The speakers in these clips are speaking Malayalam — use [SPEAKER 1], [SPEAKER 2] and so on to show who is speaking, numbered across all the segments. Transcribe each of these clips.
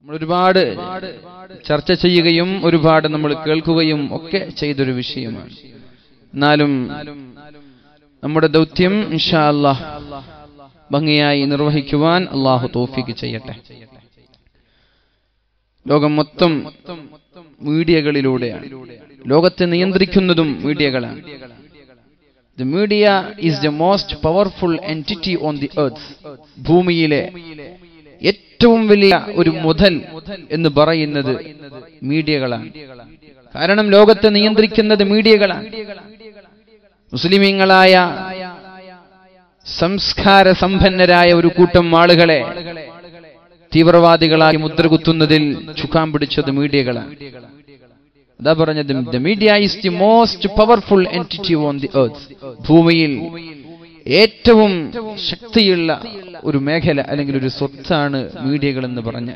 [SPEAKER 1] നമ്മൾ ഒരുപാട് ചർച്ച ചെയ്യുകയും ഒരുപാട് നമ്മൾ കേൾക്കുകയും ഒക്കെ ചെയ്തൊരു വിഷയമാണ് എന്നാലും നമ്മുടെ ദൗത്യം ഇൻഷാ അല്ലാഹ് ഭംഗിയായി നിർവഹിക്കുവാൻ അള്ളാഹു തോഫിക്ക് ചെയ്യട്ടെ ലോകം മൊത്തം മീഡിയകളിലൂടെയാണ് ലോകത്തെ നിയന്ത്രിക്കുന്നതും മീഡിയകളാണ് the media is the most powerful entity on the earth ഭൂമിയിലെ ഏറ്റവും വലിയ ഒരു മുതൽ എന്ന് പറയുന്നത് മീഡിയകളാണ് കാരണം ലോകത്തെ നിയന്ത്രിക്കുന്നത് മീഡിയകളാണ് മുസ്ലിമീങ്ങളായ സംസ്കാര സമ്പന്നരായ ഒരു കൂട്ടം ആളുകളെ തീവ്രവാദികളായി മുദ്രകുത്തുന്നതിൽ ചുക്കാൻ പിടിച്ചത് മീഡിയകളാണ് അതാ പറഞ്ഞത് the media is the most powerful entity on the earth ഭൂമിയിൽ ഏറ്റവും ശക്തിയുള്ള ഒരു മേഖല അല്ലെങ്കിൽ ഒരു സ്വത്താണ് മീഡിയകൾ എന്ന് പറഞ്ഞാൽ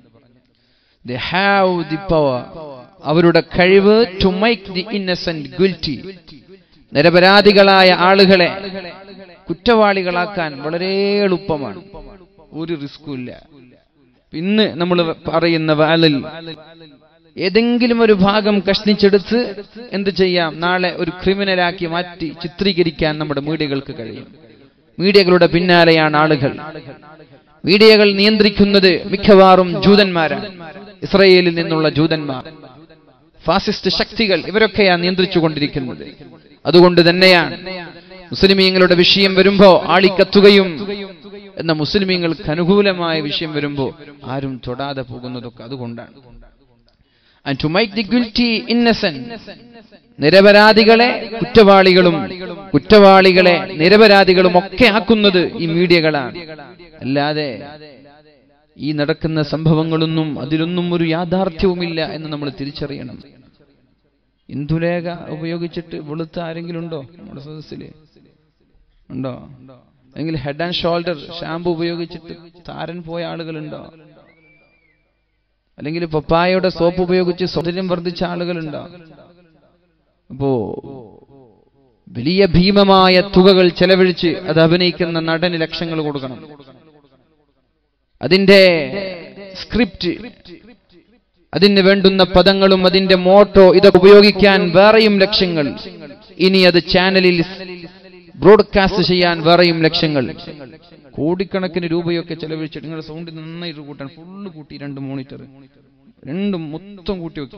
[SPEAKER 1] ദേ ഹാവ് ദി പവർ അവരുടെ കഴിവ് to make the innocent guilty നിരപരാധികളായ ആളുകളെ കുറ്റവാളികളാക്കാൻ വളരെ എളുപ്പമാണ് ഒരു റിസ്കും ഇല്ല ഇന്ന് നമ്മൾ പറയുന്ന വാലിൽ ഏതെങ്കിലും ഒരു ഭാഗം കഷ്ണിച്ചെടുത്ത് എന്ത് ചെയ്യാം നാളെ ഒരു ക്രിമിനലാക്കി മാറ്റി ചിത്രീകരിക്കാൻ നമ്മുടെ മീഡിയകൾക്ക് കഴിയും മീഡിയകളുടെ പിന്നാലെയാണ് ആളുകൾ മീഡിയകൾ നിയന്ത്രിക്കുന്നത് മിക്കവാറും ജൂതന്മാരാണ് ഇസ്രയേലിൽ നിന്നുള്ള ജൂതന്മാർ ഫാസിസ്റ്റ് ശക്തികൾ ഇവരൊക്കെയാണ് നിയന്ത്രിച്ചുകൊണ്ടിരിക്കുന്നത് അതുകൊണ്ട് തന്നെയാണ് മുസ്ലിമീങ്ങളുടെ വിഷയം വരുമ്പോ ആളിക്കത്തുകയും എന്ന മുസ്ലിമീങ്ങൾക്ക് അനുകൂലമായ വിഷയം വരുമ്പോ ആരും തൊടാതെ പോകുന്നതൊക്കെ അതുകൊണ്ടാണ് and to make the guilty innocent നിരപരാധികളെ കുറ്റവാളികളും കുറ്റവാളികളെ നിരപരാധികളും ഒക്കെ ആക്കുന്നത് ഈ മീഡിയകളാണ് അല്ലാതെ ഈ നടക്കുന്ന സംഭവങ്ങളൊന്നും അതിലൊന്നും ഒരു യാഥാർത്ഥ്യവുമില്ല എന്ന് നമ്മൾ തിരിച്ചറിയണം ഇന്ദുലേഖ ഉപയോഗിച്ചിട്ട് വെളുത്ത ആരെങ്കിലും ഉണ്ടോ നമ്മുടെ സദസ്സിൽ ഉണ്ടോ അല്ലെങ്കിൽ ഹെഡ് ആൻഡ് ഷോൾഡർ ഷാമ്പു ഉപയോഗിച്ചിട്ട് താരൻ പോയ ആളുകളുണ്ടോ അല്ലെങ്കിൽ പപ്പായയുടെ സോപ്പ് ഉപയോഗിച്ച് സൗന്ദര്യം വർദ്ധിച്ച ആളുകളുണ്ടോ അപ്പോ വലിയ ഭീമമായ തുകകൾ ചെലവഴിച്ച് അത് അഭിനയിക്കുന്ന നടന് ലക്ഷങ്ങൾ കൊടുക്കണം അതിന്റെ സ്ക്രിപ്റ്റ് അതിന് വേണ്ടുന്ന പദങ്ങളും അതിന്റെ മോട്ടോ ഇതൊക്കെ ഉപയോഗിക്കാൻ വേറെയും ലക്ഷ്യങ്ങൾ ഇനി അത് ചാനലിൽ ബ്രോഡ്കാസ്റ്റ് ചെയ്യാൻ വേറെയും ലക്ഷ്യങ്ങൾ കോടിക്കണക്കിന് രൂപയൊക്കെ ചെലവഴിച്ചിട്ട് നിങ്ങളുടെ സൗണ്ട് നന്നായിട്ട് കൂട്ടാൻ ഫുള്ള് കൂട്ടി രണ്ട് മോണിറ്റർ രണ്ടും മൊത്തം കൂട്ടി വെക്കെ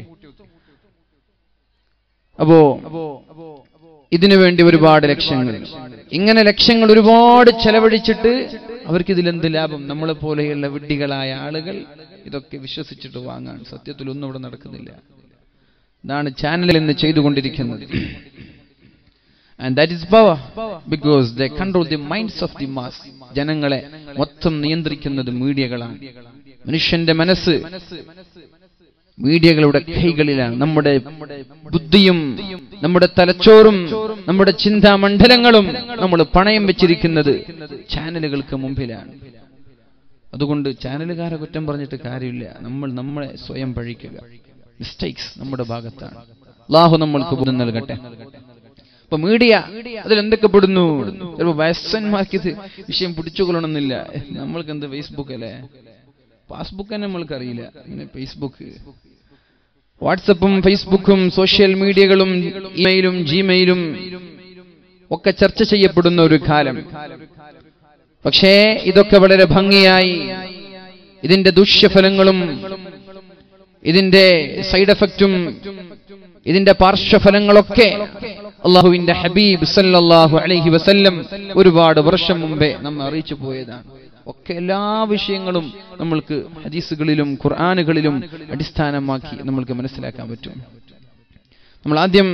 [SPEAKER 1] അപ്പോ ഇതിനു വേണ്ടി ഒരുപാട് ലക്ഷ്യങ്ങൾ ഇങ്ങനെ ലക്ഷ്യങ്ങൾ ഒരുപാട് ചെലവഴിച്ചിട്ട് അവർക്ക് ഇതിലെന്ത് ലാഭം നമ്മളെ പോലെയുള്ള വിഡ്ഢികളായ ആളുകൾ ഇതൊക്കെ വിശ്വസിച്ചിട്ട് വാങ്ങാൻ സത്യത്തിൽ ഒന്നും ഇവിടെ നടക്കുന്നില്ല ഇതാണ് ചാനലിൽ നിന്ന് ചെയ്തുകൊണ്ടിരിക്കുന്നത് and that is power because the control the minds of the mass ജനങ്ങളെ മൊത്തം നിയന്ത്രിക്കുന്നത് മീഡിയകളാണ് മനുഷ്യന്റെ മനസ്സ് മീഡിയകളുടെ കൈകളിലാണ് നമ്മുടെ ബുദ്ധിയും നമ്മുടെ തലച്ചോറും നമ്മുടെ ചിന്താമണ്ഡലങ്ങളും നമ്മൾ പണയം വെച്ചിരിക്കുന്നത് ചാനലുകൾക്ക് മുമ്പിലാണ് അതുകൊണ്ട് ചാനലുകാരെ കുറ്റം പറഞ്ഞിട്ട് കാര്യമില്ല നമ്മൾ നമ്മളെ സ്വയം പഴിക്കുക മിസ്റ്റേക്സ് നമ്മുടെ ഭാഗത്താണ് അള്ളാഹു നമ്മൾക്ക് ബുദ്ധം നൽകട്ടെ അപ്പൊ മീഡിയ അതിൽ എന്തൊക്കെ പെടുന്നു ചിലപ്പോ വയസ്സന്മാർക്ക് ഇത് വിഷയം പിടിച്ചുകൊള്ളണമെന്നില്ല നമ്മൾക്ക് എന്ത് ഫേസ്ബുക്ക് അല്ലേ പാസ്ബുക്ക് തന്നെ നമ്മൾക്ക് അറിയില്ല പിന്നെ ഫേസ്ബുക്ക് വാട്സപ്പും ഫേസ്ബുക്കും സോഷ്യൽ മീഡിയകളും ഇമെയിലും ജിമെയിലും ഒക്കെ ചർച്ച ചെയ്യപ്പെടുന്ന ഒരു കാലം പക്ഷേ ഇതൊക്കെ വളരെ ഭംഗിയായി ഇതിന്റെ ദൂഷ്യഫലങ്ങളും ഇതിന്റെ സൈഡ് എഫക്റ്റും ഇതിന്റെ പാർശ്വഫലങ്ങളൊക്കെ അള്ളാഹുവിന്റെ ഹബീബ് സല്ലല്ലാഹു അലൈഹി വസല്ലം ഒരുപാട് വർഷം മുമ്പേ നമ്മെ അറിയിച്ചു പോയതാണ് ഒക്കെ എല്ലാ വിഷയങ്ങളും നമ്മൾക്ക് ഹദീസുകളിലും ഖുർആാനുകളിലും അടിസ്ഥാനമാക്കി നമ്മൾക്ക് മനസ്സിലാക്കാൻ പറ്റും നമ്മൾ ആദ്യം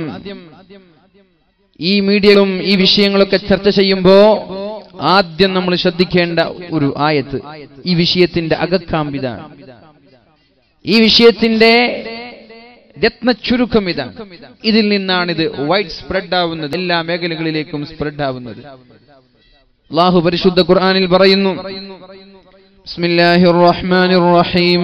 [SPEAKER 1] ഈ മീഡിയകളും ഈ വിഷയങ്ങളൊക്കെ ചർച്ച ചെയ്യുമ്പോ ആദ്യം നമ്മൾ ശ്രദ്ധിക്കേണ്ട ഒരു ആയത്ത് ഈ വിഷയത്തിന്റെ അകക്കാമ്പിതാണ് ഈ വിഷയത്തിന്റെ രത്ന ചുരുക്കം ഇതാണ് ഇതിൽ നിന്നാണ് ഇത് വൈഡ് സ്പ്രെഡ് ആവുന്നത് എല്ലാ മേഖലകളിലേക്കും സ്പ്രെഡ് ആവുന്നത് അള്ളാഹു പരിശുദ്ധ ഖുർആനിൽ പറയുന്നു ബിസ്മില്ലാഹിർ റഹ്മാനിർ റഹീം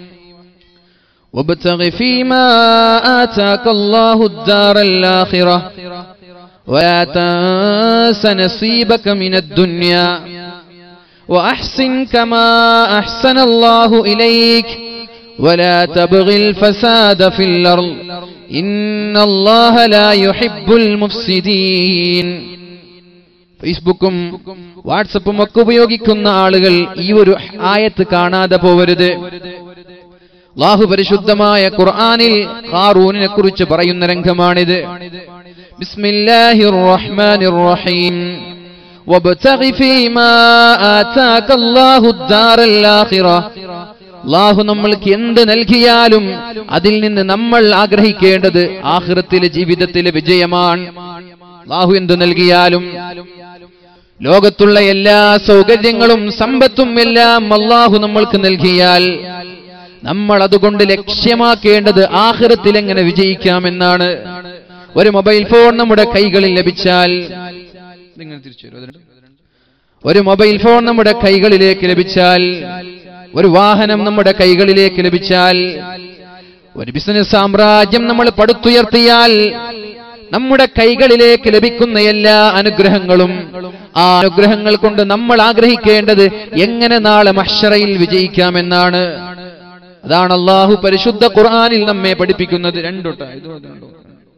[SPEAKER 1] وابتغ فيما آتاك الله الدار الآخرة ولا تنس نصيبك من الدنيا وأحسن كما أحسن الله إليك ولا تبغ الفساد في الأرض إن الله لا يحب المفسدين ഫേസ്ബുക്കും വാട്സപ്പും ഒക്കെ ഉപയോഗിക്കുന്ന ആളുകൾ ഈ ഒരു ആയത്ത് കാണാതെ പോവരുത് അള്ളാഹു പരിശുദ്ധമായ ഖുർആനിൽ ഖാറൂനിനെ കുറിച്ച് പറയുന്ന രംഗമാണിത് ബിസ്മില്ലാഹിർ റഹ്മാനിർ റഹീം وابتغ فيما آتاك الله الدار الآخرة അള്ളാഹു നമ്മൾക്ക് എന്ത് നൽകിയാലും അതിൽ നിന്ന് നമ്മൾ ആഗ്രഹിക്കേണ്ടത് ആഹ്റത്തിലെ ജീവിതത്തിലെ വിജയമാണ് അള്ളാഹു എന്ത് നൽകിയാലും ലോകത്തുള്ള എല്ലാ സൗകര്യങ്ങളും സമ്പത്തും എല്ലാം അള്ളാഹു നമ്മൾക്ക് നൽകിയാൽ നമ്മൾ അതുകൊണ്ട് ലക്ഷ്യമാക്കേണ്ടത് ആഹ്റത്തിൽ എങ്ങനെ വിജയിക്കാമെന്നാണ് ഒരു മൊബൈൽ ഫോൺ നമ്മുടെ കൈകളിൽ ലഭിച്ചാൽ നിങ്ങൾ തിരിച്ചു വരൂ. അതിന് ഒരു മൊബൈൽ ഫോൺ നമ്മുടെ കൈകളിലേക്ക് ലഭിച്ചാൽ ഒരു വാഹനം നമ്മുടെ കൈകളിലേക്ക് ലഭിച്ചാൽ ഒരു ബിസിനസ് സാമ്രാജ്യം നമ്മൾ പടുത്തുയർത്തിയാൽ നമ്മുടെ കൈകളിലേക്ക് ലഭിക്കുന്ന എല്ലാ അനുഗ്രഹങ്ങളും ആ അനുഗ്രഹങ്ങൾ കൊണ്ട് നമ്മൾ ആഗ്രഹിക്കേണ്ടത് എങ്ങനെ നാളെ മഹ്ഷറയിൽ വിജയിക്കാമെന്നാണ് അതാണ് അള്ളാഹു പരിശുദ്ധ ഖുർആനിൽ നമ്മെ പഠിപ്പിക്കുന്നത് രണ്ടോട്ട ഇത് രണ്ടോ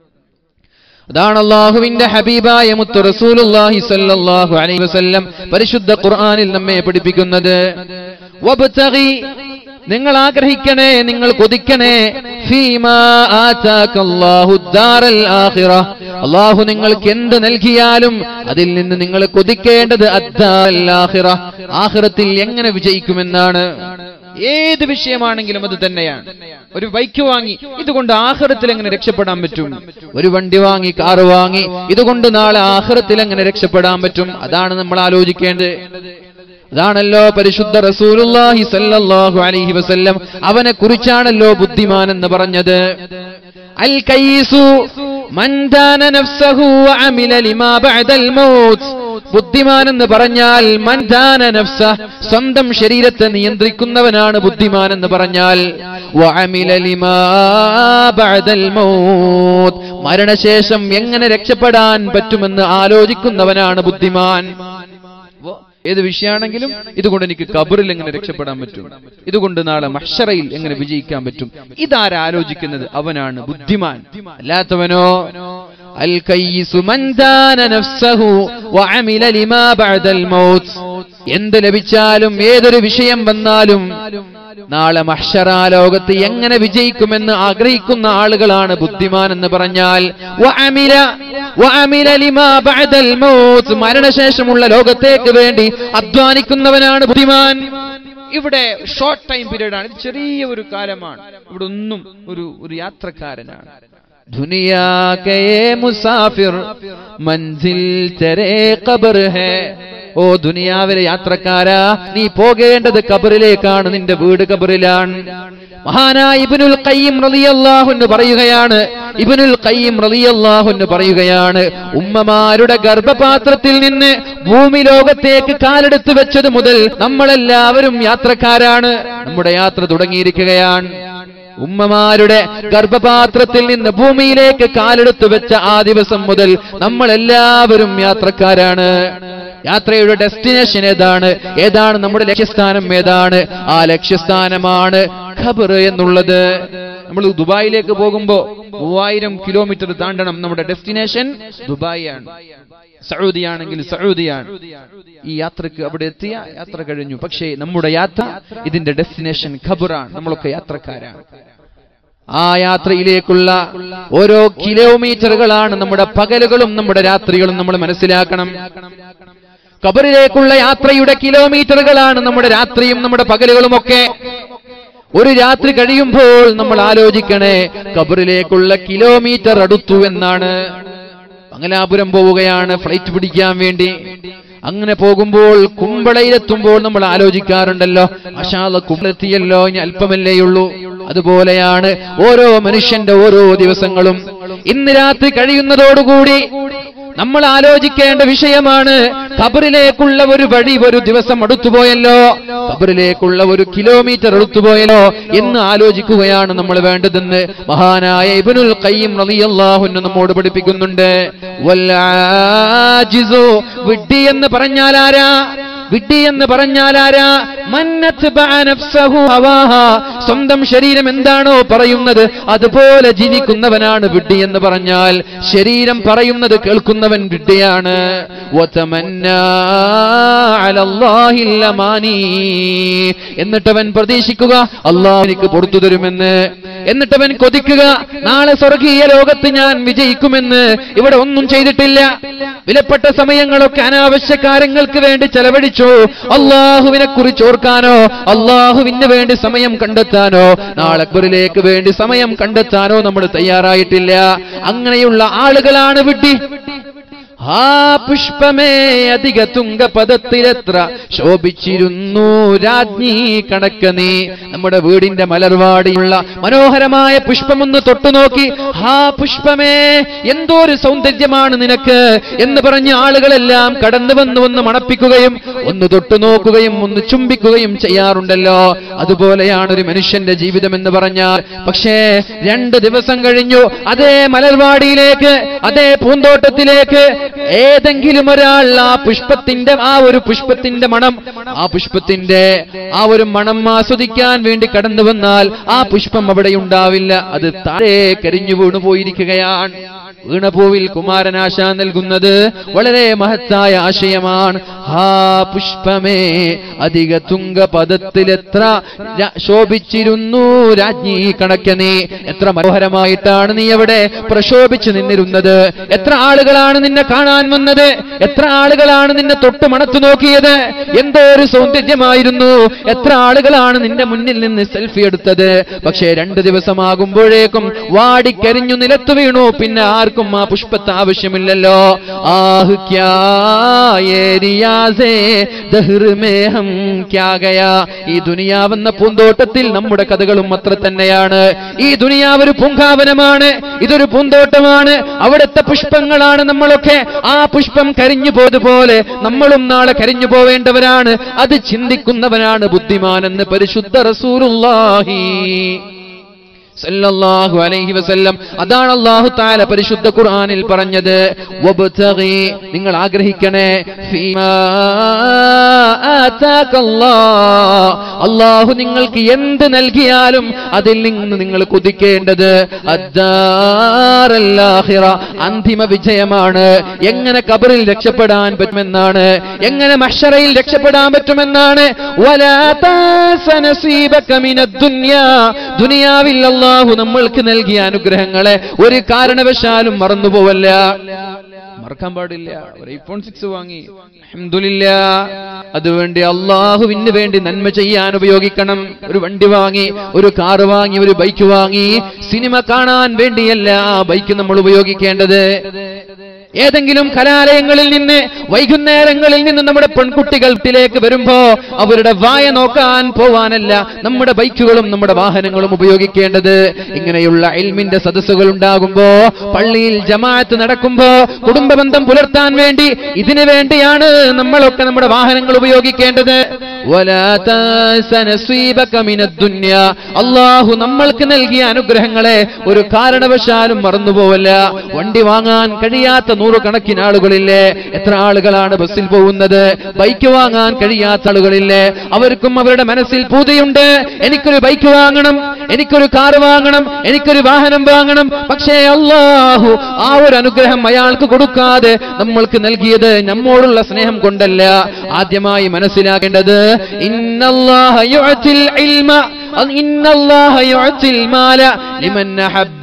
[SPEAKER 1] അതാണ് അള്ളാഹുവിന്റെ ഹബീബായ മുത്ത് റസൂലുള്ളാഹി സ്വല്ലല്ലാഹു അലൈഹി വസല്ലം പരിശുദ്ധ ഖുർആനിൽ നമ്മെ പഠിപ്പിക്കുന്നത് വബ്തഗി നിങ്ങൾ ആഗ്രഹിക്കണേ നിങ്ങൾ കൊതിക്കണേ ഫീമാ ആതാകല്ലാഹു ദാറൽ ആഖിറ അള്ളാഹു നിങ്ങൾക്ക് എന്ത് നൽകിയാലും അതിൽ നിന്ന് നിങ്ങൾ കൊതിക്കേണ്ടത് അദ്ദാറൽ ആഖിറ ആഖിറത്തിൽ എങ്ങനെ വിജയിക്കുമെന്നാണ് ഏത് വിഷയമാണെങ്കിലും അത് തന്നെയാണ് ഒരു ബൈക്ക് വാങ്ങി ഇതുകൊണ്ട് ആഹ്റത്തിൽ എങ്ങനെ രക്ഷപ്പെടാൻ പറ്റും ഒരു വണ്ടി വാങ്ങി കാറ് വാങ്ങി ഇതുകൊണ്ട് നാളെ ആഹ്റത്തിൽ എങ്ങനെ രക്ഷപ്പെടാൻ പറ്റും അതാണ് നമ്മൾ ആലോചിക്കേണ്ടത് അതാണല്ലോ പരിശുദ്ധ റസൂലുള്ളാഹി സല്ലല്ലാഹു അലൈഹി വസല്ലം അവനെ കുറിച്ചാണല്ലോ ബുദ്ധിമാൻ എന്ന് പറഞ്ഞത് അൽ കൈസു മൻ ദാന നഫ്സഹു വഅമില ലിമാ ബഅദൽ മൗത്ത് ബുദ്ധിമാൻ എന്ന് പറഞ്ഞാൽ മൻ ദാന നഫ്സ സ്വന്തം ശരീരത്തെ നിയന്ത്രിക്കുന്നവനാണ് ബുദ്ധിമാൻ എന്ന് പറഞ്ഞാൽ വഅമില ലിമാ ബഅദൽ മൗത്ത് മരണശേഷം എങ്ങനെ രക്ഷപ്പെടാൻ പറ്റുമെന്ന് ആലോചിക്കുന്നവനാണ് ബുദ്ധിമാൻ അപ്പോ ഏത് വിഷയമാണെങ്കിലും ഇതുകൊണ്ട് എനിക്ക് കബറിൽ എങ്ങനെ രക്ഷപ്പെടാൻ പറ്റും ഇതുകൊണ്ട് നാളെ മഹ്ഷറയിൽ എങ്ങനെ വിജയിക്കാൻ പറ്റും ഇതാരാ ആലോചിക്കുന്നത് അവനാണ് ബുദ്ധിമാൻ അല്ലാത്തവനോ അൽ കയ്യിസു മൻ ദാന നഫ്സഹു വഅമില ലിമാ ബഅദൽ മൗത്ത് എന്ത് ലഭിച്ചാലും ഏതൊരു വിഷയം വന്നാലും നാളെ മഹ്ഷറ ലോകത്ത് എങ്ങനെ വിജയിക്കുമെന്ന് ആഗ്രഹിക്കുന്ന ആളുകളാണ് ബുദ്ധിമാൻ എന്ന് പറഞ്ഞാൽ വഅമില വഅമില ലിമാ ബഅദൽ മൗത്ത് മരണശേഷമുള്ള ലോകത്തേക്ക് വേണ്ടി അധ്വാനിക്കുന്നവനാണ് ബുദ്ധിമാൻ ഇവിടെ ഷോർട്ട് ടൈം പീരീഡ് ആണ് ഇത് ചെറിയ ഒരു കാലമാണ് ഇവിടെ ഒന്നും ഒരു ഒരു യാത്രക്കാരനാണ് ദുനിയാ കേ മുസാഫിർ മൻസിൽ തെരേ ഖബർ ഹേ ഓ ദുനിയാവിലെ യാത്രക്കാരാ നീ പോകേണ്ടത് കബറിലേക്കാണ് നിന്റെ വീട് കബറിലാണ് മഹാനായ ഇബ്നുൽ ഖയ്യിം റളിയല്ലാഹു എന്ന് പറയുകയാണ് ഇബ്നുൽ ഖയ്യിം റളിയല്ലാഹു എന്ന് പറയുകയാണ് ഉമ്മമാരുടെ ഗർഭപാത്രത്തിൽ നിന്ന് ഭൂമി ലോകത്തേക്ക് കാലെടുത്ത് വെച്ചത് മുതൽ നമ്മളെല്ലാവരും യാത്രക്കാരാണ് നമ്മുടെ യാത്ര തുടങ്ങിയിരിക്കുകയാണ് ഉമ്മമാരുടെ ഗർഭപാത്രത്തിൽ നിന്ന് ഭൂമിയിലേക്ക് കാലെടുത്ത് വെച്ച ആ ദിവസം മുതൽ നമ്മൾ എല്ലാവരും യാത്രക്കാരാണ് യാത്രയുടെ ഡെസ്റ്റിനേഷൻ ഏതാണ് ഏതാണ് നമ്മുടെ ലക്ഷ്യസ്ഥാനം ഏതാണ് ആ ലക്ഷ്യസ്ഥാനമാണ് ഖബർ എന്നുള്ളത് നമ്മൾ ദുബായിലേക്ക് പോകുമ്പോ മൂവായിരം കിലോമീറ്റർ താണ്ടണം നമ്മുടെ ഡെസ്റ്റിനേഷൻ ദുബായി ആണ് സൗദി ആണെങ്കിൽ സൗദിയാണ് ഈ യാത്രക്ക് അവിടെ എത്തിയ യാത്ര കഴിഞ്ഞു പക്ഷേ നമ്മുടെ യാത്ര ഇതിന്റെ ഡെസ്റ്റിനേഷൻ ഖബറാണ് നമ്മളൊക്കെ യാത്രക്കാരാണ് ആ യാത്രയിലേക്കുള്ള ഓരോ കിലോമീറ്ററുകളാണ് നമ്മുടെ പകലുകളും നമ്മുടെ രാത്രികളും നമ്മൾ മനസ്സിലാക്കണം കബറിലേക്കുള്ള യാത്രയുടെ കിലോമീറ്ററുകളാണ് നമ്മുടെ രാത്രിയും നമ്മുടെ പകലുകളും ഒക്കെ ഒരു രാത്രി കഴിയുമ്പോൾ നമ്മൾ ആലോചിക്കണേ കബറിലേക്കുള്ള കിലോമീറ്റർ അടുത്തു എന്നാണ് മംഗലാപുരം പോവുകയാണ് ഫ്ലൈറ്റ് പിടിക്കാൻ വേണ്ടി അങ്ങനെ പോകുമ്പോൾ കുമ്പളയിലെത്തുമ്പോൾ നമ്മൾ ആലോചിക്കാറുണ്ടല്ലോ അഷാല കുമ്പളെത്തിയല്ലോ ഇനി അല്പമല്ലേയുള്ളൂ അതുപോലെയാണ് ഓരോ മനുഷ്യന്റെ ഓരോ ദിവസങ്ങളും ഇന്ന് രാത്രി കഴിയുന്നതോടുകൂടി നമ്മൾ ആലോചിക്കേണ്ട വിഷയമാണ് ഖബറിലേക്കുള്ള ഒരു വഴി ഒരു ദിവസം അടുത്തുപോയല്ലോ ഖബറിലേക്കുള്ള ഒരു കിലോമീറ്റർ അടുത്തുപോയല്ലോ എന്ന് ആലോചിക്കുകയാണ് നമ്മൾ വേണ്ടതെന്ന് മഹാനായ ഇബ്നുൽ ഖയ്യിം റളിയല്ലാഹു അൻഹു നമ്മോട് പഠിപ്പിക്കുന്നുണ്ട് വൽ ആജിസു വിഡ്ഢി എന്ന് പറഞ്ഞാൽ ആരാ വിഡ്ഢി എന്ന് പറഞ്ഞാൽ ആരാ മന്നത്ത് നഫ്സഹു ഹവാഹ. സ്വന്തം ശരീരം എന്താണോ പറയുന്നത് അതുപോലെ ജീവിക്കുന്നവനാണ് വിഡ്ഢി എന്ന് പറഞ്ഞാൽ ശരീരം പറയുന്നത് കേൾക്കുന്നവൻ വിഡ്ഢിയാണ് വതമന്നാ അലല്ലാഹിൽ അമാനി. എന്നിട്ടവൻ പ്രതീക്ഷിക്കുക അള്ളാഹ് എനിക്ക് പുറത്തു തരുമെന്ന് എന്നിട്ടവൻ കൊതിക്കുക നാളെ സ്വർഗീയ ലോകത്ത് ഞാൻ വിജയിക്കുമെന്ന് ഇവിടെ ഒന്നും ചെയ്തിട്ടില്ല വിലപ്പെട്ട സമയങ്ങളൊക്കെ അനാവശ്യ കാര്യങ്ങൾക്ക് വേണ്ടി ചെലവഴിച്ചു അള്ളാഹുവിനെ കുറിച്ച് ഓർക്കാനോ അള്ളാഹുവിന് വേണ്ടി സമയം കണ്ടെത്താനോ നാളെ അക്ബറിലേക്ക് വേണ്ടി സമയം കണ്ടെത്താനോ നമ്മൾ തയ്യാറായിട്ടില്ല അങ്ങനെയുള്ള ആളുകളാണ് വിഡ്ഢി ആ പുഷ്പമേ അധിക തുങ്കപദത്തിലെത്ര ശോഭിച്ചിരുന്നു രാജ്ഞി കണക്ക നീ നമ്മുടെ വീടിന്റെ മലർവാടിയുള്ള മനോഹരമായ പുഷ്പമൊന്ന് തൊട്ടുനോക്കി ആ പുഷ്പമേ എന്തോ ഒരു സൗന്ദര്യമാണ് നിനക്ക് എന്ന് പറഞ്ഞ ആളുകളെല്ലാം കടന്നു വന്ന് ഒന്ന് മണപ്പിക്കുകയും ഒന്ന് തൊട്ടു നോക്കുകയും ഒന്ന് ചുംബിക്കുകയും ചെയ്യാറുണ്ടല്ലോ അതുപോലെയാണ് ഒരു മനുഷ്യന്റെ ജീവിതം എന്ന് പറഞ്ഞാൽ പക്ഷേ രണ്ട് ദിവസം കഴിഞ്ഞു അതേ മലർവാടിയിലേക്ക് അതേ പൂന്തോട്ടത്തിലേക്ക് ഏതെങ്കിലും ഒരാൾ ആ പുഷ്പത്തിന്റെ ആ ഒരു പുഷ്പത്തിന്റെ മണം ആ പുഷ്പത്തിന്റെ ആ ഒരു മണം ആസ്വദിക്കാൻ വേണ്ടി കടന്നു വന്നാൽ ആ പുഷ്പം അവിടെ ഉണ്ടാവില്ല അത് താഴെ കരിഞ്ഞു വീണു പോയിരിക്കുകയാണ് വീണപൂവിൽ കുമാരനാശ നൽകുന്നത് വളരെ മഹത്തായ ആശയമാണ് ആ പുഷ്പമേ അധിക തുങ്കപദത്തിലെത്ര ര- ശോഭിച്ചിരുന്നു രാജ്ഞി കണക്ക നീ എത്ര മനോഹരമായിട്ടാണ് നീ അവിടെ പ്രശോഭിച്ചു നിന്നിരുന്നത് എത്ര ആളുകളാണ് നിന്നെ കാണാൻ വന്നത് എത്ര ആളുകളാണ് നിന്നെ തൊട്ട് മണത്തു നോക്കിയത് എന്തോ ഒരു സൗന്ദര്യമായിരുന്നു എത്ര ആളുകളാണ് നിന്റെ മുന്നിൽ നിന്ന് സെൽഫി എടുത്തത് പക്ഷേ രണ്ട് ദിവസമാകുമ്പോഴേക്കും വാടിക്കരിഞ്ഞു നിലത്തു വീണു പിന്നെ ആർക്കും ആ പുഷ്പത്തെ ആവശ്യമില്ലല്ലോ ആഹ് ക്യാ യേ റിയാസേ ദഹ്ർ മേ ഹം ക്യാ ഗയാ ഈ ദുനിയാവെന്ന പൂന്തോട്ടത്തിൽ നമ്മുടെ കഥകളും അത്ര തന്നെയാണ് ഈ ദുനിയാവ് ഒരു പൂങ്കാവനമാണ് ഇതൊരു പൂന്തോട്ടമാണ് അവിടുത്തെ പുഷ്പങ്ങളാണ് നമ്മളൊക്കെ ആ പുഷ്പം കരിഞ്ഞു പോയതുപോലെ നമ്മളും നാളെ കരിഞ്ഞു പോവേണ്ടവരാണ് അത് ചിന്തിക്കുന്നവനാണ് ബുദ്ധിമാനെന്ന് പരിശുദ്ധ റസൂലുള്ളാഹി സല്ലല്ലാഹു അലൈഹി വസല്ലം അതാണ് അല്ലാഹു തആല പരിശുദ്ധ ഖുർആനിൽ പറഞ്ഞത് വബ്തഗി നിങ്ങൾ ആഗ്രഹിക്കണേ ഫീമാ ആതാകല്ലാഹ് അല്ലാഹു നിങ്ങൾക്ക് എന്ത് നൽകിയാലും അതിൽ നിന്ന് നിങ്ങൾ കുതിക്കേണ്ടത് അദ്ദാറൽ ആഖിറ അന്തിമ വിജയമാണ് എങ്ങനെ കബറിൽ രക്ഷപ്പെടാൻ പറ്റുമെന്നാണ് എങ്ങനെ മഹ്ശറയിൽ രക്ഷപ്പെടാൻ പറ്റുമെന്നാണ് വലാ താസ നസീബക മിനദ് ദുനിയാ ദുനിയാവിൽ അല്ലാഹു നമ്മൾക്ക് നൽകിയ അനുഗ്രഹങ്ങളെ ഒരു കാരണവശാലും മറന്നുപോവല്ല മറക്കാൻ പാടില്ല ഒരു ഐഫോൺ സിക്സ് വാങ്ങി അൽഹംദുലില്ലാ അതുവേണ്ടി അള്ളാഹുവിന് വേണ്ടി നന്മ ചെയ്യാൻ ഉപയോഗിക്കണം ഒരു വണ്ടി വാങ്ങി ഒരു കാറ് വാങ്ങി ഒരു ബൈക്ക് വാങ്ങി സിനിമ കാണാൻ വേണ്ടിയല്ല ആ ബൈക്ക് നമ്മൾ ഉപയോഗിക്കേണ്ടത് ഏതെങ്കിലും കലാലയങ്ങളിൽ നിന്ന് വൈകുന്നേരങ്ങളിൽ നിന്ന് നമ്മുടെ പെൺകുട്ടികൾ വീട്ടിലേക്ക് വരുമ്പോ അവരുടെ വായ നോക്കാൻ പോവാനല്ല നമ്മുടെ ബൈക്കുകളും നമ്മുടെ വാഹനങ്ങളും ഉപയോഗിക്കേണ്ടത് ഇങ്ങനെയുള്ള ഇൽമിന്റെ സദസ്സുകൾ ഉണ്ടാകുമ്പോ പള്ളിയിൽ ജമാഅത്ത് നടക്കുമ്പോ കുടുംബ ബന്ധം പുലർത്താൻ വേണ്ടി ഇതിനു വേണ്ടിയാണ് നമ്മളൊക്കെ നമ്മുടെ വാഹനങ്ങൾ ഉപയോഗിക്കേണ്ടത് വലാ താസ നസീബക മിനദ് ദുനിയ. അള്ളാഹു നമ്മൾക്ക് നൽകിയ അനുഗ്രഹങ്ങളെ ഒരു കാരണവശാലും മറന്നുപോവല്ല വണ്ടി വാങ്ങാൻ കഴിയാത്ത നൂറുകണക്കിന് ആളുകളില്ലേ എത്ര ആളുകളാണ് ബസ്സിൽ പോകുന്നത് ബൈക്ക് വാങ്ങാൻ കഴിയാത്ത ആളുകളില്ലേ അവർക്കും അവരുടെ മനസ്സിൽ പൂതിയുണ്ട് എനിക്കൊരു ബൈക്ക് വാങ്ങണം എനിക്കൊരു കാർ വാങ്ങണം എനിക്കൊരു വാഹനം വാങ്ങണം പക്ഷേ അള്ളാഹു ആ ഒരു അനുഗ്രഹം അയാൾക്ക് കൊടുക്കാതെ നമ്മൾക്ക് നൽകിയത് നമ്മോടുള്ള സ്നേഹം കൊണ്ടല്ല ആദ്യമായി മനസ്സിലാക്കേണ്ടത് ഇന്നല്ലാഹ യുഅ്തിൽ ഇൽമ إن الله يعطي المال لمن أحب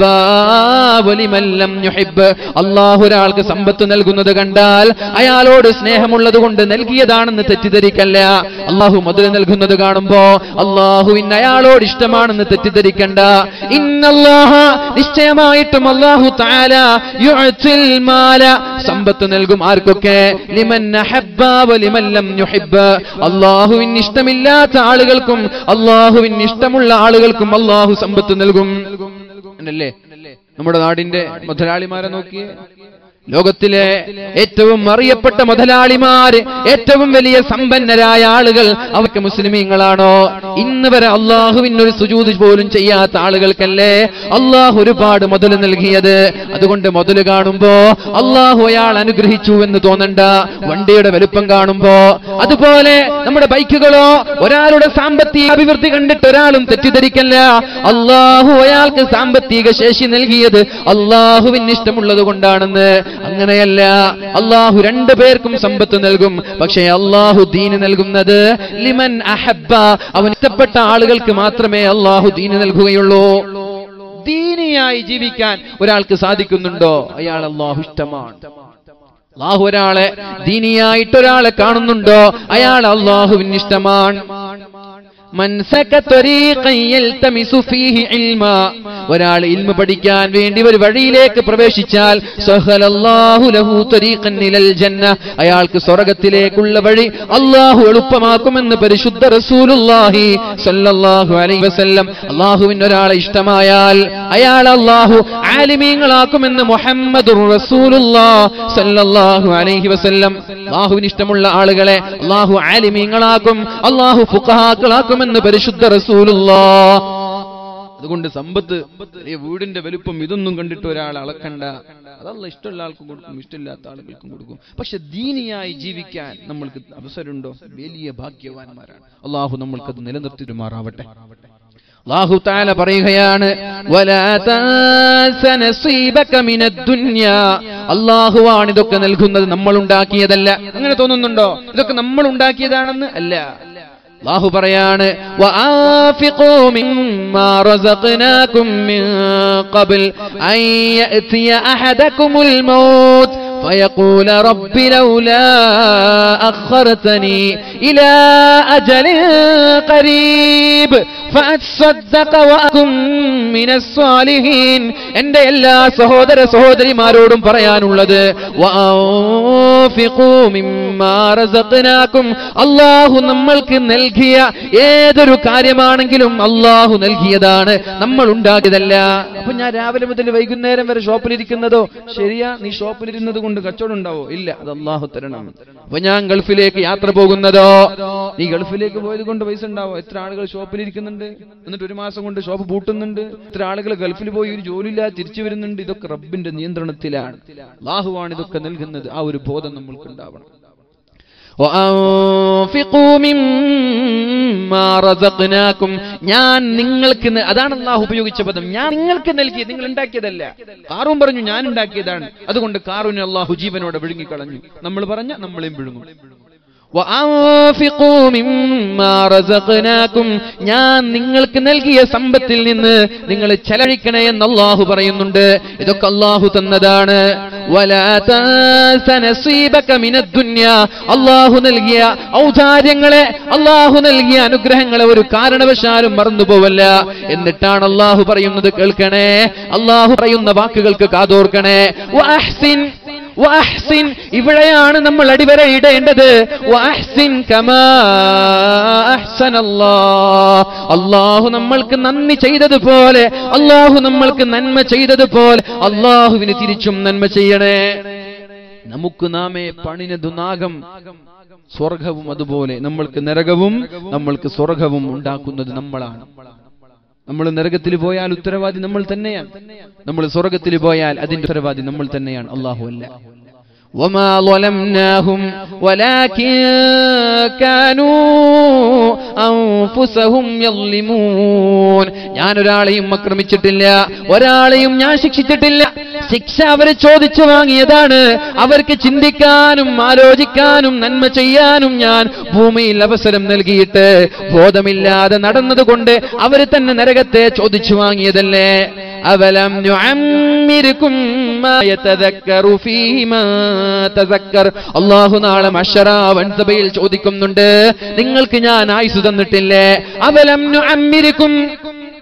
[SPEAKER 1] ولمن لم يحب അള്ളാഹു ഒരാൾക്ക് സമ്പത്ത് നൽകുന്നത് കണ്ടാൽ അയാളോട് സ്നേഹമുള്ളത് കൊണ്ട് നൽകിയതാണെന്ന് തെറ്റിദ്ധരിക്കല്ല അള്ളാഹു മുതൽ നൽകുന്നത് കാണുമ്പോ അള്ളാഹുവിന് അയാളോട് ഇഷ്ടമാണെന്ന് തെറ്റിദ്ധരിക്കണ്ട ഇന്നല്ലാഹ നിശ്ചയമായിട്ടും അള്ളാഹു താല യുഅ്തിൽ മാല സമ്പത്ത് നൽകും ആർക്കൊക്കെ ലിമൻ അഹബ്ബ വലിമൻ ലം യുഹിബ്ബ അള്ളാഹുവിന് ഇഷ്ടമില്ലാത്ത ആളുകൾക്കും അള്ളാഹുവിന് ഇഷ്ടമുള്ള ആളുകൾക്കും അള്ളാഹു സമ്പത്ത് നൽകും അല്ലേ നമ്മുടെ നാടിന്റെ മുതലാളിമാരെ നോക്കിയേ ലോകത്തിലെ ഏറ്റവും അറിയപ്പെട്ട മുതലാളിമാര് ഏറ്റവും വലിയ സമ്പന്നരായ ആളുകൾ അവർക്ക് മുസ്ലിമീങ്ങളാണോ ഇന്ന് വരെ അള്ളാഹുവിനൊരു സുജൂത് പോലും ചെയ്യാത്ത ആളുകൾക്കല്ലേ അള്ളാഹു ഒരുപാട് മുതൽ നൽകിയത് അതുകൊണ്ട് മുതൽ കാണുമ്പോ അള്ളാഹു അയാൾ അനുഗ്രഹിച്ചു എന്ന് തോന്നണ്ട വണ്ടിയുടെ വലുപ്പം കാണുമ്പോ അതുപോലെ നമ്മുടെ ബൈക്കുകളോ ഒരാളുടെ സാമ്പത്തിക അഭിവൃദ്ധി കണ്ടിട്ട് ഒരാളും തെറ്റിദ്ധരിക്കല്ല അള്ളാഹു അയാൾക്ക് സാമ്പത്തിക ശേഷി നൽകിയത് അള്ളാഹുവിന് ഇഷ്ടമുള്ളത് കൊണ്ടാണെന്ന് അങ്ങനെയല്ല അള്ളാഹു രണ്ടു പേർക്കും സമ്പത്ത് നൽകും പക്ഷേ അള്ളാഹു ദീന് നൽകുന്നത് ലിമൻ അഹബ്ബ അവൻ ഇഷ്ടപ്പെട്ട ആളുകൾക്ക് മാത്രമേ അള്ളാഹു ദീന് നൽകുകയുള്ളൂ ദീനിയായി ജീവിക്കാൻ ഒരാൾക്ക് സാധിക്കുന്നുണ്ടോ അയാൾ അള്ളാഹു ഇഷ്ടമാണ് അള്ളാഹു ഒരാളെ ദീനിയായിട്ട് ഒരാളെ കാണുന്നുണ്ടോ അയാൾ അള്ളാഹുവിന് ഇഷ്ടമാണ് മൻ സക ത്വരീഖൻ യൽതമിസു ഫീഹി ഇൽമാ ഒരാൾ ഇൽമ പഠിക്കാൻ വേണ്ടി ഒരു വഴിയിലേക്ക് പ്രവേശിച്ചാൽ സഹലല്ലാഹു ലഹു ത്വരീഖൻ ഇലൽ ജന്ന അയാൾക്ക് സ്വർഗ്ഗത്തിലേക്കുള്ള വഴി അല്ലാഹു എളുപ്പമാക്കുമെന്ന് പരിശുദ്ധ റസൂലുള്ളാഹി സ്വല്ലല്ലാഹു അലൈഹി വസല്ലം അല്ലാഹുവിന് ഒരാളെ ഇഷ്ടമായാൽ അയാൾ അല്ലാഹു ആലിമീങ്ങളാക്കുമെന്ന് മുഹമ്മദുർ റസൂലുള്ളാഹ് സ്വല്ലല്ലാഹു അലൈഹി വസല്ലം അല്ലാഹുവിന് ഇഷ്ടമുള്ള ആളുകളെ അല്ലാഹു ആലിമീങ്ങളാക്കും അല്ലാഹു ഫുഖഹാക്കളാക്കുമെന്ന് പരിശുദ്ധ റസൂലുള്ളാഹ് അതുകൊണ്ട് സമ്പത്ത് വലിയ വീടിന്റെ വലുപ്പം ഇതൊന്നും കണ്ടിട്ട് ഒരാൾ അളക്കണ്ട അതല്ല ഇഷ്ടമുള്ള ആൾക്കും കൊടുക്കും ഇഷ്ടമില്ലാത്ത ആളുകൾക്കും കൊടുക്കും പക്ഷെ ദീനിയായി ജീവിക്കാൻ നമ്മൾക്ക് അവസരമുണ്ടോ വലിയ ഭാഗ്യവാന്മാരാണ് അള്ളാഹു നമ്മൾക്കത് നിലനിർത്തിരുമാറാവട്ടെ അള്ളാഹു താല പറയുകയാണ് "വലാ തൻസ നസീബക മിനദ് ദുനിയാ." അള്ളാഹുവാണ് ഇതൊക്കെ നൽകുന്നത് നമ്മൾ ഉണ്ടാക്കിയതല്ല അങ്ങനെ തോന്നുന്നുണ്ടോ ഇതൊക്കെ നമ്മൾ ഉണ്ടാക്കിയതാണെന്ന് അല്ല അള്ളാഹു പറയാണ് "വആഫിഖൂ മിമ്മാ റസഖ്നാകും മിൻ ഖബ്ൽ അൻ യഅതിയ അഹദകുമുൽ മൗത്ത് فيقول رب لولا أخرتني إلى أجل قريب فأتصدق وأكن من الصالحين എന്റെ എല്ലാ സഹോദര സഹോദരിമാരോടും പറയാനുള്ളത് وأنفقوا مما رزقناكم അള്ളാഹു നമ്മൾക്ക് നൽകിയ ഏതൊരു കാര്യമാണെങ്കിലും അള്ളാഹു നൽകിയതാണ് നമ്മൾ ഉണ്ടാക്കിയതല്ല അപ്പൊ ഞാൻ രാവിലെ മുതൽ വൈകുന്നേരം വരെ ഷോപ്പിലിരിക്കുന്നതോ ശരിയാ നീ ഷോപ്പിലിരുന്നത് കൊണ്ട് കച്ചവടം ഉണ്ടാവോ ഇല്ല അത് അള്ളാഹു തരണം അപ്പൊ ഞാൻ ഗൾഫിലേക്ക് യാത്ര പോകുന്നതോ നീ ഗൾഫിലേക്ക് പോയത് കൊണ്ട് പൈസ ഉണ്ടാവോ എത്ര ആളുകൾ ഷോപ്പിലിരിക്കുന്നുണ്ട് എന്നിട്ട് ഒരു മാസം കൊണ്ട് ഷോപ്പ് പൂട്ടുന്നുണ്ട് എത്ര ആളുകൾ ഗൾഫിൽ പോയി ഒരു ജോലിയില്ലാതെ തിരിച്ചു വരുന്നുണ്ട് ഇതൊക്കെ റബ്ബിന്റെ നിയന്ത്രണത്തിലാണ് അള്ളാഹുവാണ് ഇതൊക്കെ നൽകുന്നത് ആ ഒരു ബോധം നമ്മൾക്ക് ഉണ്ടാവണം وأنفقوا مما رزقناكم ഞാൻ നിങ്ങൾക്ക് ന- അതാണ് അള്ളാഹു ഉപയോഗിച്ച പദം ഞാൻ നിങ്ങൾക്ക് നൽകി നിങ്ങൾ ഉണ്ടാക്കിയതല്ല കാറും പറഞ്ഞു ഞാൻ ഉണ്ടാക്കിയതാണ് അതുകൊണ്ട് കാറുവിനെ അള്ളാഹു ജീവനോടെ വിഴുങ്ങിക്കളഞ്ഞു നമ്മൾ പറഞ്ഞ നമ്മളെയും വിഴുങ്ങും وأنفقوا مما رزقناكم ഞാൻ നിങ്ങൾക്ക് നൽകിയ സമ്പത്തിൽ നിന്ന് നിങ്ങൾ ചെലവഴിക്കണേ എന്ന് അള്ളാഹു പറയുന്നുണ്ട് ഇതൊക്കെ അള്ളാഹു തന്നതാണ് ولا تنس نصيبك من الدنيا അള്ളാഹു നൽകിയ ഔദാര്യങ്ങളെ അള്ളാഹു നൽകിയ അനുഗ്രഹങ്ങളെ ഒരു കാരണവശാലും മറന്നുപോവല്ല എന്നിട്ടാണ് അള്ളാഹു പറയുന്നത് കേൾക്കണേ അള്ളാഹു പറയുന്ന വാക്കുകൾക്ക് കാതോർക്കണേ വഅഹ്സിൻ വഅഹ്സിൻ ഇവിടെയാണ് നമ്മൾ അടിവരയിടേണ്ടത് വഅഹ്സിൻ കമാ അഹ്സനല്ലാഹ് അള്ളാഹു നമ്മൾക്ക് നന്ദി ചെയ്തതുപോലെ അള്ളാഹു നമ്മൾക്ക് നന്മ ചെയ്തതുപോലെ അള്ളാഹുവിന് തിരിച്ചും നന്മ ചെയ്യണേ നമുക്ക് നാമേ പണിനതു നാഗം സ്വർഗവും അതുപോലെ നമ്മൾക്ക് നരകവും നമ്മൾക്ക് സ്വർഗവും ഉണ്ടാക്കുന്നത് നമ്മളാണ് നമ്മൾ നരകത്തിൽ പോയാൽ ഉത്തരവാദി നമ്മൾ തന്നെയാണ് നമ്മൾ സ്വർഗത്തിൽ പോയാൽ അതിന്റെ ഉത്തരവാദി നമ്മൾ തന്നെയാണ് അള്ളാഹു അല്ല وما ظلمناهم ولكن كانوا أنفسهم يظلمون ഞാൻ ഒരാളെയും ആക്രമിച്ചിട്ടില്ല ഒരാളെയും ഞാൻ ശിക്ഷിച്ചിട്ടില്ല ശിക്ഷ അവരെ ചോദിച്ചു വാങ്ങിയതാണ് അവർക്ക് ചിന്തിക്കാനും ആലോചിക്കാനും നന്മ ചെയ്യാനും ഞാൻ ഭൂമിയിൽ അവസരം നൽകിയിട്ട് ബോധമില്ലാതെ നടന്നതുകൊണ്ട് അവർ തന്നെ നരകത്തെ ചോദിച്ചു വാങ്ങിയതല്ലേ അവലം നുഅമ്മിരുക്കും മാ യതദക്കറു ഫീഹി മാ തദക്കർ അല്ലാഹു നാളെ മഹ്ശറ വൻസഭയിൽ ചോദിക്കുന്നുണ്ട് നിങ്ങൾക്ക് ഞാൻ ആയുസ് തന്നിട്ടില്ലേ അവലം നുഅമ്മിരുക്കും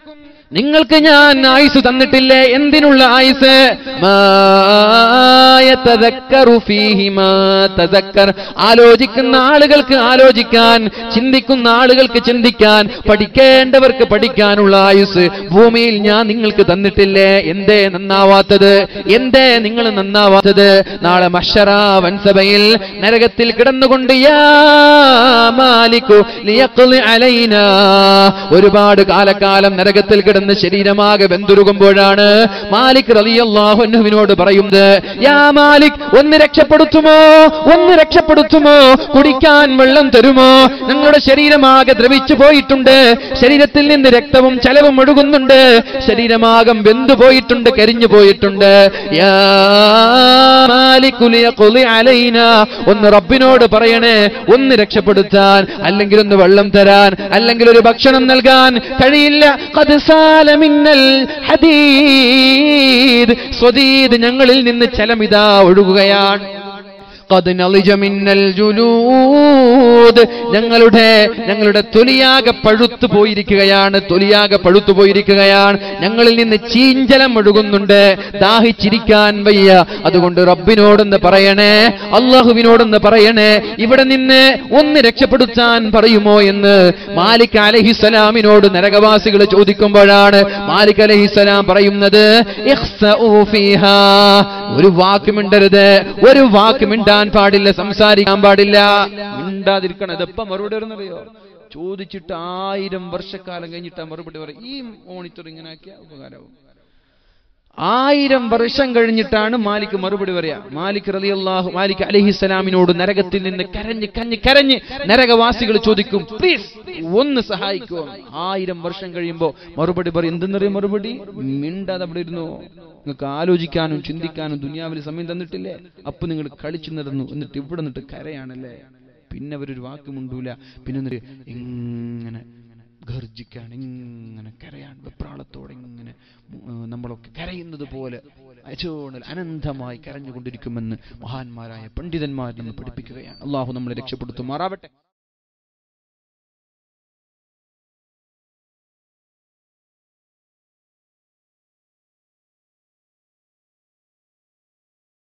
[SPEAKER 1] നിങ്ങൾക്ക് ഞാൻ ആയുസ് തന്നിട്ടില്ലേ എന്തിനുള്ള ആയുസ് മാ യതദക്കറു ഫീഹി മാ തദക്കർ. ആലോചിക്കുന്ന ആളുകൾക്ക് ആലോചിക്കാൻ ചിന്തിക്കുന്ന ആളുകൾക്ക് ചിന്തിക്കാൻ പഠിക്കേണ്ടവർക്ക് പഠിക്കാനുള്ള ആയുസ് ഭൂമിയിൽ ഞാൻ നിങ്ങൾക്ക് തന്നിട്ടില്ലേ എന്തേ നന്നാവാത്തത് എന്തേ നിങ്ങൾ നന്നാവാത്തത് നാളെ മഷറ വൻസഭയിൽ നരകത്തിൽ കിടന്നുകൊണ്ട് യാ മാലിക്കു ലിയഖ്ളി അലൈനാ ഒരുപാട് കാലക്കാലം നരകത്തിൽ കിടന്ന് ശരീരമാകെ വെന്തുരുകുമ്പോഴാണ് മാലിക് റളിയല്ലാഹു അൻഹുവിനോട് പറയുന്നത് യാ മാലിക് ഒന്ന് രക്ഷപ്പെടുത്തുമോ ഒന്ന് രക്ഷപ്പെടുത്തുമോ കുടിക്കാൻ വെള്ളം തരുമോ ഞങ്ങളുടെ ശരീരമാകെ ദ്രവിച്ചു പോയിട്ടുണ്ട് ശരീരത്തിൽ നിന്ന് രക്തവും ചലവും ഒഴുകുന്നുണ്ട് ശരീരമാകം വെന്തു പോയിട്ടുണ്ട് കരിഞ്ഞു പോയിട്ടുണ്ട് യാ മാലികു ലിയഖ്ളി അലൈനാ ഒന്ന് റബ്ബിനോട് പറയണേ ഒന്ന് രക്ഷപ്പെടുത്താൻ അല്ലെങ്കിൽ ഒന്ന് വെള്ളം തരാൻ അല്ലെങ്കിൽ ഒരു ഭക്ഷണം നൽകാൻ കഴിയില്ല ഖദ് സാല മിന്നൽ ഹദീദ് സ്വദീദ് ഞങ്ങളിൽ നിന്ന് ചലമിതാ ഒഴുകുകയാണ് ഖദ് നളിജ മിന്നൽ ജുലൂദ് ഞങ്ങളുടെ ഞങ്ങളുടെ തൊലിയാകെ പഴുത്തു പോയിരിക്കുകയാണ് തൊലിയാകെ പഴുത്തു പോയിരിക്കുകയാണ് ഞങ്ങളിൽ നിന്ന് ചീഞ്ചലം ഒഴുകുന്നുണ്ട് ദാഹിച്ചിരിക്കാൻ വയ്യ അതുകൊണ്ട് റബ്ബിനോടൊന്ന് പറയണേ അള്ളാഹുവിനോടൊന്ന് പറയണേ ഇവിടെ നിന്ന് ഒന്ന് രക്ഷപ്പെടുത്താൻ പറയുമോ എന്ന് മാലിക് അലഹിസലാമിനോട് നരകവാസികൾ ചോദിക്കുമ്പോഴാണ് മാലിക് അലഹിസലാം പറയുന്നത് ഇഖ്സഊ ഫീഹാ. ഒരു വാക്ക് മിണ്ടരുത് ഒരു വാക്ക് മിണ്ടാൻ പാടില്ല സംസാരിക്കാൻ പാടില്ല മിണ്ടാതിരിക്കണം ഇതെപ്പം മറുപടി വരുന്നറിയോ ചോദിച്ചിട്ട് ആയിരം വർഷക്കാലം കഴിഞ്ഞിട്ടാ മറുപടി പറയും ഈ മോണിറ്റർ ഇങ്ങനെ ആക്കിയ ഉപകാരമാവും ആയിരം വർഷം കഴിഞ്ഞിട്ടാണ് മാലിക് മറുപടി പറയാ മാലിക് റളിയല്ലാഹു മാലിക് അലഹിസ്സലാമിനോട് നരകത്തിൽ നിന്ന് കരഞ്ഞ് കഞ്ഞ് കരഞ്ഞ് നരകവാസികൾ ചോദിക്കും പ്ലീസ് ഒന്ന് സഹായിക്കോ ആയിരം വർഷം കഴിയുമ്പോ മറുപടി പറയും എന്തെന്നറിയ മറുപടി മിണ്ടാതെ അവിടെ ഇരുന്നു നിങ്ങൾക്ക് ആലോചിക്കാനും ചിന്തിക്കാനും ദുനിയാവിൽ സമയം തന്നിട്ടില്ലേ അപ്പൊ നിങ്ങൾ കളിച്ചു നടന്നു എന്നിട്ട് ഇവിടെ നിന്നിട്ട് കരയാണല്ലേ പിന്നെ അവരൊരു വാക്ക് മുണ്ടൂല പിന്നെ എന്നിട്ട് ഇങ്ങനെ ഗർജിക്കാൻ ഇങ്ങനെ കരയാൻ വെപ്രാളത്തോടെ ഇങ്ങനെ ഉം, നമ്മളൊക്കെ കരയുന്നത് പോലെ അചോണൽ അനന്തമായി കരഞ്ഞുകൊണ്ടിരിക്കുമെന്ന് മഹാന്മാരായ പണ്ഡിതന്മാർ നമ്മെ പഠിപ്പിക്കുകയാണ് അള്ളാഹു നമ്മളെ രക്ഷപ്പെടുത്തുമാറാവട്ടെ